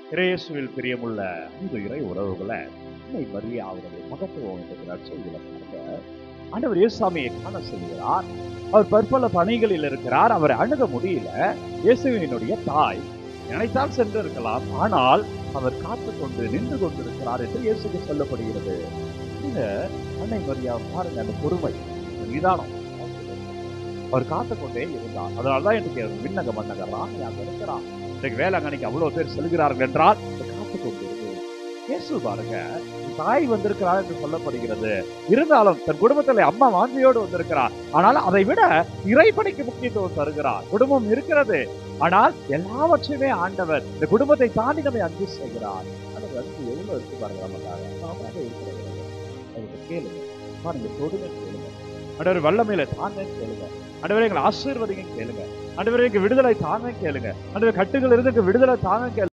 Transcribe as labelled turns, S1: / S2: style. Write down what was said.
S1: இயேசுவில் பிரியமுள்ள அன்பு இறை உறவுகளை அன்னை மரியா அவருடைய மகத்துவம் என்ற நற்செய்தியில பாருங்க ஆண்டவர் இயேசுசாமியை காண செல்கிறார் அவர் பற்பல பணிகளில் இருக்கிறார் அவரை அணுக முடியல இயேசுவினுடைய தாய் நினைத்தால் சென்று இருக்கலாம் ஆனால் அவர் காத்து கொண்டு நின்று கொண்டிருக்கிறார் என்று இயேசுக்கு சொல்லப்படுகிறது இந்த அன்னை மரியா பாருங்க அந்த பொறுமை அந்த நிதானம் அவர் காத்து கொண்டே இருந்தார் அதனாலதான் எனக்கு விண்ணக மன்னகர்றான் அங்க இருக்கிறான் இன்னைக்கு வேளாங்கண்ணிக்கு அவ்வளவு பேர் செல்கிறார்கள் என்றால் அவர் காத்து கொண்டு இருந்து இயேசு பாருங்க தாய் வந்திருக்கிறார் என்று சொல்லப்படுகிறது இருந்தாலும் தன் குடும்பத்துல அம்மா வாஞ்சியோடு வந்திருக்கிறார் ஆனால் அதை விட இறைப்பணிக்கு முக்கியத்துவம் தருகிறார் குடும்பம் இருக்கிறது ஆனால் எல்லாவற்றையுமே ஆண்டவர் இந்த குடும்பத்தை தாண்டி நம்மை அன்பு செய்கிறார் அந்த அன்பு எவ்வளவு இருக்கு பாருங்க நமக்காக நாமளாக இருக்கிறது அதுக்கு கேளுங்க பாருங்க தொடுங்க கேளுங்க ஆண்டவர் வல்லமையில தாங்க கேளுங்க ஆண்டவரை எங்களை ஆசீர்வதிங்க கேளுங்க ஆண்டவரை எங்க விடுதலை தாங்க கேளுங்க ஆண்டவர் கட்டுகள் இருந்து எங்க விடுதலை தாங்க கேளுங்க